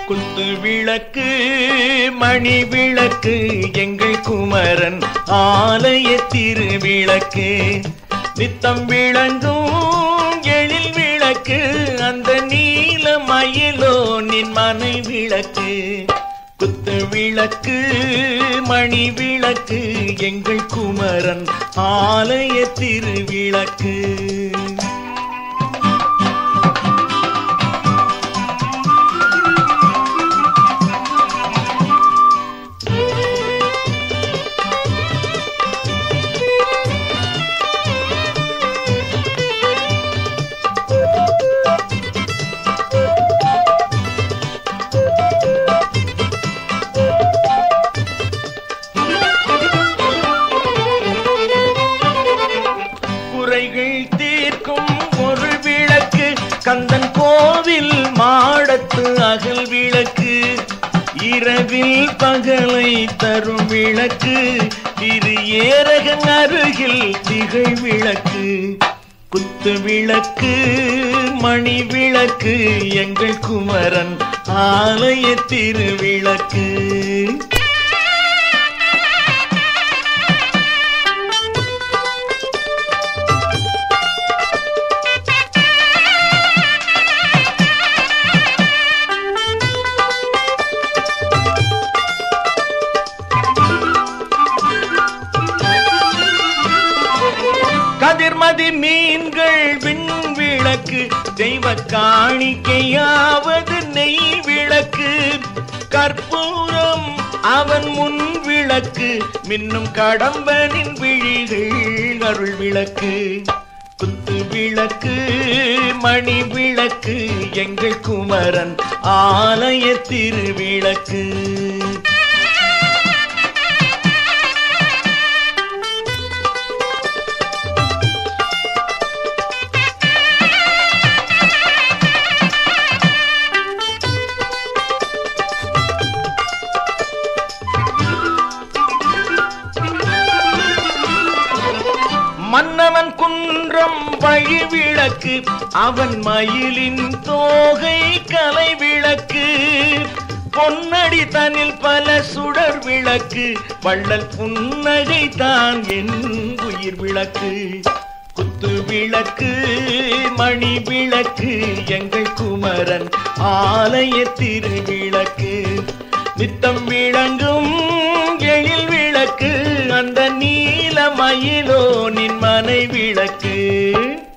குத்து விளக்கு மணி விளக்கு எங்கள் குமரன் ஆலய திருவிளக்கு நித்தம் விளங்கும் எழில் விளக்கு அந்த நீல மயிலோ நின் மனை விளக்கு குத்து விளக்கு மணி விளக்கு எங்கள் குமரன் ஆலய திருவிளக்கு குறைகள் தீர்க்கும் ஒரு விளக்கு கந்தன் கோவில் மாடத்து அகல் விளக்கு இரவில் பகலை தரும் விளக்கு திரு ஏரகன் அருகில் திகழ் விளக்கு குத்து விளக்கு மணி விளக்கு எங்கள் குமரன் ஆலய திருவிளக்கு கதிர்மதி மீன்கள் விண் விளக்கு தெய்வ காணிக்கையாவது நெய் விளக்கு கற்பூரம் அவன் முன் விளக்கு மின்னும் கடம்பனின் விழிகள் அருள் விளக்கு குத்து விளக்கு மணி விளக்கு எங்கள் குமரன் ஆலய திருவிளக்கு மன்னவன் குன்றம் வழி விளக்கு அவன் மயிலின் தோகை கலை விளக்கு பொன்னடி தனில் பல சுடர் விளக்கு வள்ளல் புன்னகை தான் என் உயிர் விளக்கு குத்து விளக்கு மணி விளக்கு எங்கள் குமரன் ஆலய திருவிளக்கு நித்தம் விளங்கும் எழில் விளக்கு அந்த நீல மயிலோ நின் மனை விளக்கு